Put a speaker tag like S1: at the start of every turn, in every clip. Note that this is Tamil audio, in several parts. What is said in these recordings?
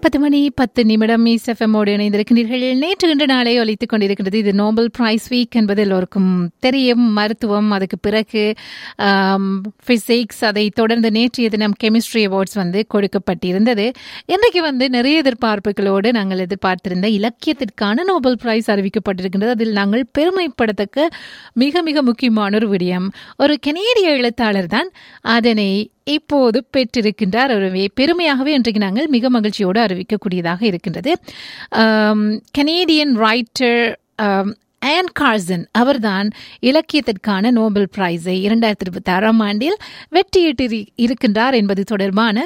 S1: பத்து மணி பத்து நிமிடம் இசெஃபமோடு இணைந்திருக்கிறீர்கள் நேற்று இன்று நாளை ஒலித்துக் கொண்டிருக்கிறது இது நோபல் பிரைஸ் வீக் என்பது எல்லோருக்கும் தெரியும் மருத்துவம் அதுக்கு பிறகு பிசிக்ஸ் அதை தொடர்ந்து நேற்றைய தினம் கெமிஸ்ட்ரி அவார்ட்ஸ் வந்து கொடுக்கப்பட்டிருந்தது இன்றைக்கு வந்து நிறைய எதிர்பார்ப்புகளோடு நாங்கள் எதிர்பார்த்திருந்த இலக்கியத்திற்கான நோபல் பிரைஸ் அறிவிக்கப்பட்டிருக்கின்றது அதில் நாங்கள் பெருமைப்படத்தக்க மிக மிக முக்கியமான ஒரு விடயம் ஒரு கெனேடிய எழுத்தாளர் தான் அதனை இப்போது பெற்றிருக்கின்றார் ஒரு பெருமையாகவே இன்றைக்கு நாங்கள் மிக மகிழ்ச்சியோடு அறிவிக்கக்கூடியதாக இருக்கின்றது கனேடியன் ரைட்டர் ஆன் கார்சன் அவர்தான் இலக்கியத்திற்கான நோபல் பிரைஸை இரண்டாயிரத்தி இருபத்தி ஆறாம் ஆண்டில் வெற்றியிட்டு இருக்கின்றார் என்பது தொடர்பான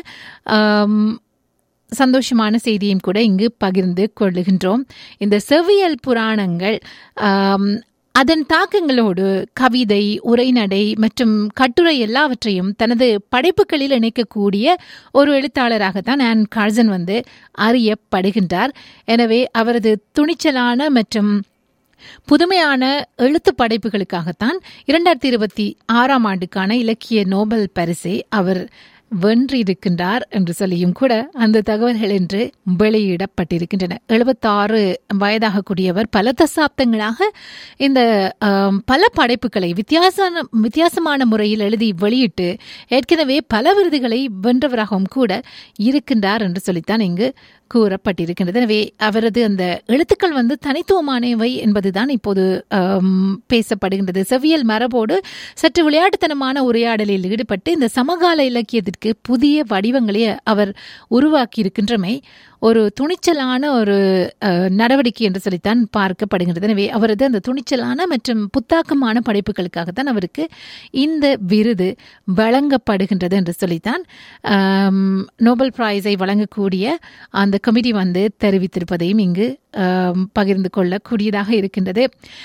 S1: சந்தோஷமான செய்தியும் கூட இங்கு பகிர்ந்து கொள்ளுகின்றோம் இந்த செவ்வியல் புராணங்கள் அதன் தாக்கங்களோடு கவிதை உரைநடை மற்றும் கட்டுரை எல்லாவற்றையும் தனது படைப்புகளில் இணைக்கக்கூடிய ஒரு எழுத்தாளராகத்தான் ஆன் கார்சன் வந்து அறியப்படுகின்றார் எனவே அவரது துணிச்சலான மற்றும் புதுமையான எழுத்து படைப்புகளுக்காகத்தான் இரண்டாயிரத்தி இருபத்தி ஆறாம் ஆண்டுக்கான இலக்கிய நோபல் பரிசை அவர் வென்றிருக்கின்றார் என்று சொல்லியும் கூட அந்த தகவல்கள் என்று வெளியிடப்பட்டிருக்கின்றன எழுபத்தாறு வயதாகக்கூடியவர் பல தசாப்தங்களாக இந்த பல படைப்புகளை வித்தியாச வித்தியாசமான முறையில் எழுதி வெளியிட்டு ஏற்கனவே பல விருதுகளை வென்றவராகவும் கூட இருக்கின்றார் என்று சொல்லித்தான் இங்கு கூறப்பட்டிருக்கின்றது எனவே அவரது அந்த எழுத்துக்கள் வந்து தனித்துவமானவை என்பதுதான் இப்போது பேசப்படுகின்றது செவ்வியல் மரபோடு சற்று விளையாட்டுத்தனமான உரையாடலில் ஈடுபட்டு இந்த சமகால இலக்கியத்திற்கு புதிய வடிவங்களை அவர் உருவாக்கி இருக்கின்றமை ஒரு துணிச்சலான ஒரு நடவடிக்கை என்று சொல்லித்தான் பார்க்கப்படுகின்றது எனவே அவரது அந்த துணிச்சலான மற்றும் புத்தாக்கமான படைப்புகளுக்காகத்தான் அவருக்கு இந்த விருது வழங்கப்படுகின்றது என்று சொல்லித்தான் நோபல் பிரைஸை வழங்கக்கூடிய அந்த கமிட்டி வந்து தெரிவித்திருப்பதையும் இங்கு பகிர்ந்து கொள்ளக்கூடியதாக இருக்கின்றது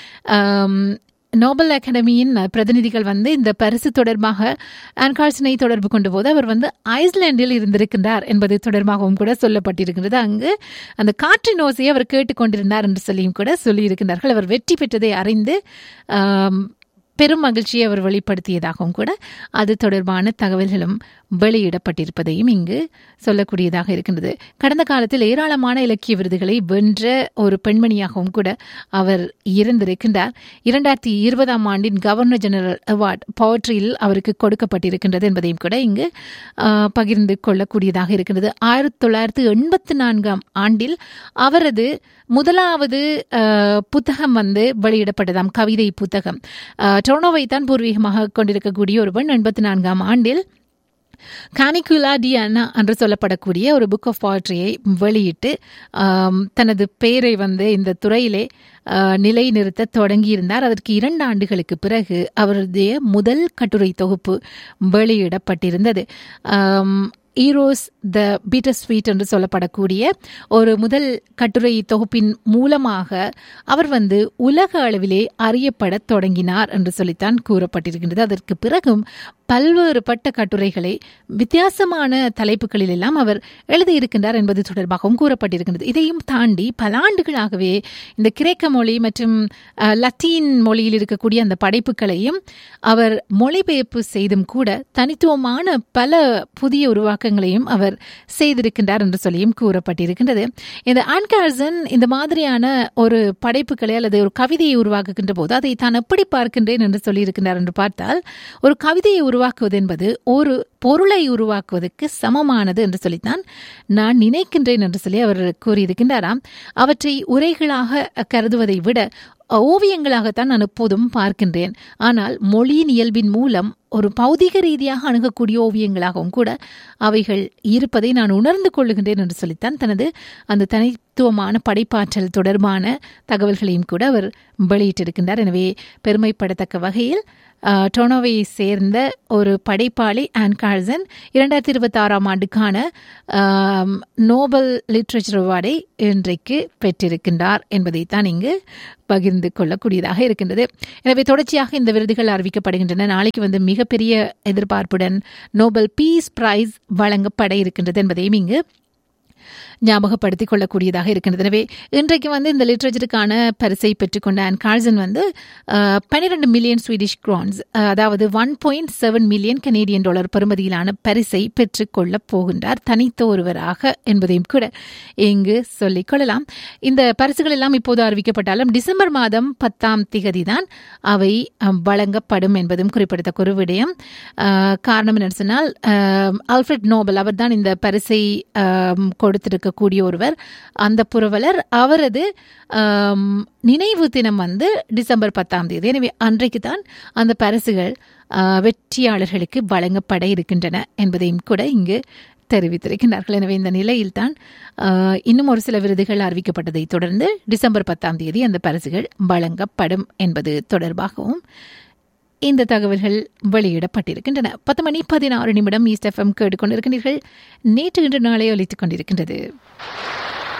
S1: நோபல் அகாடமியின் பிரதிநிதிகள் வந்து இந்த பரிசு தொடர்பாக ஆன்கார்சனை தொடர்பு கொண்ட போது அவர் வந்து ஐஸ்லாண்டில் இருந்திருக்கின்றார் என்பது தொடர்பாகவும் கூட சொல்லப்பட்டிருக்கின்றது அங்கு அந்த காற்றின் ஓசையை அவர் கேட்டுக்கொண்டிருந்தார் என்று சொல்லியும் கூட சொல்லியிருக்கின்றார்கள் அவர் வெற்றி பெற்றதை அறிந்து பெரும் மகிழ்ச்சியை அவர் வெளிப்படுத்தியதாகவும் கூட அது தொடர்பான தகவல்களும் வெளியிடப்பட்டிருப்பதையும் இங்கு சொல்லக்கூடியதாக இருக்கின்றது கடந்த காலத்தில் ஏராளமான இலக்கிய விருதுகளை வென்ற ஒரு பெண்மணியாகவும் கூட அவர் இருந்திருக்கின்றார் இரண்டாயிரத்தி இருபதாம் ஆண்டின் கவர்னர் ஜெனரல் அவார்ட் பவட்ரியில் அவருக்கு கொடுக்கப்பட்டிருக்கின்றது என்பதையும் கூட இங்கு பகிர்ந்து கொள்ளக்கூடியதாக இருக்கின்றது ஆயிரத்தி தொள்ளாயிரத்தி எண்பத்தி நான்காம் ஆண்டில் அவரது முதலாவது புத்தகம் வந்து வெளியிடப்பட்டதாம் கவிதை புத்தகம் டொர்னோவை தான் பூர்வீகமாக கொண்டிருக்கக்கூடிய ஒருவன் எண்பத்தி நான்காம் ஆண்டில் கானிகுலா டி அண்ணா என்று சொல்லப்படக்கூடிய ஒரு புக் ஆஃப் பாட்ரியை வெளியிட்டு தனது பெயரை வந்து இந்த துறையிலே நிலைநிறுத்த தொடங்கியிருந்தார் அதற்கு இரண்டு ஆண்டுகளுக்கு பிறகு அவருடைய முதல் கட்டுரை தொகுப்பு வெளியிடப்பட்டிருந்தது ஈரோஸ் த பீட்டர் ஸ்வீட் என்று சொல்லப்படக்கூடிய ஒரு முதல் கட்டுரை தொகுப்பின் மூலமாக அவர் வந்து உலக அளவிலே அறியப்பட தொடங்கினார் என்று சொல்லித்தான் கூறப்பட்டிருக்கின்றது அதற்கு பிறகும் பல்வேறுபட்ட கட்டுரைகளை வித்தியாசமான தலைப்புகளில் எல்லாம் அவர் எழுதியிருக்கின்றார் என்பது தொடர்பாகவும் கூறப்பட்டிருக்கின்றது இதையும் தாண்டி பல ஆண்டுகளாகவே இந்த கிரேக்க மொழி மற்றும் லத்தீன் மொழியில் இருக்கக்கூடிய அந்த படைப்புகளையும் அவர் மொழிபெயர்ப்பு செய்தும் கூட தனித்துவமான பல புதிய உருவாக்கங்களையும் அவர் செய்திருக்கின்றார் என்று சொல்லியும் கூறப்பட்டிருக்கின்றது இந்த ஆன்கார்சன் இந்த மாதிரியான ஒரு படைப்புகளை அல்லது ஒரு கவிதையை உருவாக்குகின்ற போது அதை தான் எப்படி பார்க்கின்றேன் என்று சொல்லியிருக்கின்றார் என்று பார்த்தால் ஒரு கவிதையை உருவாக்குவது என்பது ஒரு பொருளை உருவாக்குவதற்கு சமமானது என்று சொல்லித்தான் நான் நினைக்கின்றேன் என்று சொல்லி அவர் கூறியிருக்கின்றாராம் அவற்றை உரைகளாக கருதுவதை விட ஓவியங்களாகத்தான் நான் எப்போதும் பார்க்கின்றேன் ஆனால் மொழியின் இயல்பின் மூலம் ஒரு பௌதிக ரீதியாக அணுகக்கூடிய ஓவியங்களாகவும் கூட அவைகள் இருப்பதை நான் உணர்ந்து கொள்ளுகின்றேன் என்று சொல்லித்தான் தனது அந்த தனித்துவமான படைப்பாற்றல் தொடர்பான தகவல்களையும் கூட அவர் வெளியிட்டிருக்கின்றார் எனவே பெருமைப்படத்தக்க வகையில் டொனோவை சேர்ந்த ஒரு படைப்பாளி ஆன் கார்சன் இரண்டாயிரத்தி இருபத்தி ஆறாம் ஆண்டுக்கான நோபல் லிட்ரேச்சர் அவார்டை இன்றைக்கு பெற்றிருக்கின்றார் என்பதைத்தான் இங்கு பகிர்ந்து கொள்ளக்கூடியதாக இருக்கின்றது எனவே தொடர்ச்சியாக இந்த விருதுகள் அறிவிக்கப்படுகின்றன நாளைக்கு வந்து மிகப்பெரிய எதிர்பார்ப்புடன் நோபல் பீஸ் பிரைஸ் வழங்கப்பட இருக்கின்றது என்பதையும் இங்கு ஞாபகப்படுத்திக் கொள்ளக்கூடியதாக இருக்கின்றது எனவே இன்றைக்கு வந்து இந்த லிட்ரேச்சருக்கான பரிசை பெற்றுக்கொண்ட அண்ட் கார்சன் வந்து பன்னிரண்டு மில்லியன் ஸ்வீடிஷ் கிரான்ஸ் அதாவது one point seven million Canadian dollar பெறுமதியிலான பரிசை பெற்றுக்கொள்ளப் போகின்றார் தனித்த ஒருவராக என்பதையும் கூட இங்கு சொல்லிக் கொள்ளலாம் இந்த பரிசுகள் எல்லாம் இப்போது அறிவிக்கப்பட்டாலும் டிசம்பர் மாதம் பத்தாம் திகதி தான் அவை வழங்கப்படும் என்பதும் குறிப்பிடத்தக்க ஒரு விடயம் காரணம் என்ன சொன்னால் ஆல்ஃபிரட் நோபல் அவர் தான் இந்த பரிசை கொடுத்திருக்கக்கூடிய ஒருவர் அந்த புரவலர் அவரது நினைவு தினம் வந்து டிசம்பர் பத்தாம் தேதி எனவே அன்றைக்கு தான் அந்த பரிசுகள் வெற்றியாளர்களுக்கு வழங்கப்பட இருக்கின்றன என்பதையும் கூட இங்கு தெரிவித்திருக்கிறார்கள் எனவே இந்த நிலையில்தான் இன்னும் ஒரு சில விருதுகள் அறிவிக்கப்பட்டதை தொடர்ந்து டிசம்பர் பத்தாம் தேதி அந்த பரிசுகள் வழங்கப்படும் என்பது தொடர்பாகவும் இந்த தகவல்கள் வெளியிடப்பட்டிருக்கின்றன பத்து மணி பதினாறு நிமிடம் ஈஸ்ட் எஃப்எம் கேட்டுக்கொண்டிருக்கின்றீர்கள் நேற்று இன்று நாளை ஒலித்துக் கொண்டிருக்கின்றது